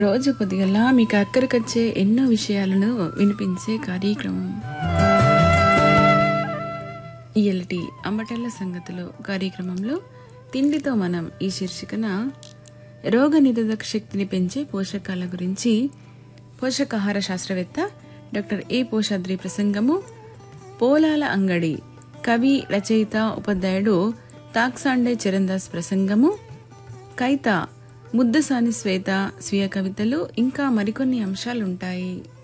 రోజు కొద్దిగల్లా మీకు అక్కడికొచ్చే ఎన్నో విషయాలను వినిపించే కార్యక్రమం ఇయలటి అంబటల్ల సంగతులు కార్యక్రమంలో తిండితో మనం ఈ శీర్షికన రోగ నిరోధక శక్తిని పెంచే పోషకాల గురించి పోషకాహార శాస్త్రవేత్త డాక్టర్ ఏ పోషాద్రి ప్రసంగము పోలాల అంగడి కవి రచయిత ఉపాధ్యాయుడు తాక్సాండే చరణ్దాస్ ప్రసంగము కైత ముద్దసాని శ్వేత స్వీయ కవితలు ఇంకా మరికొన్ని అంశాలుంటాయి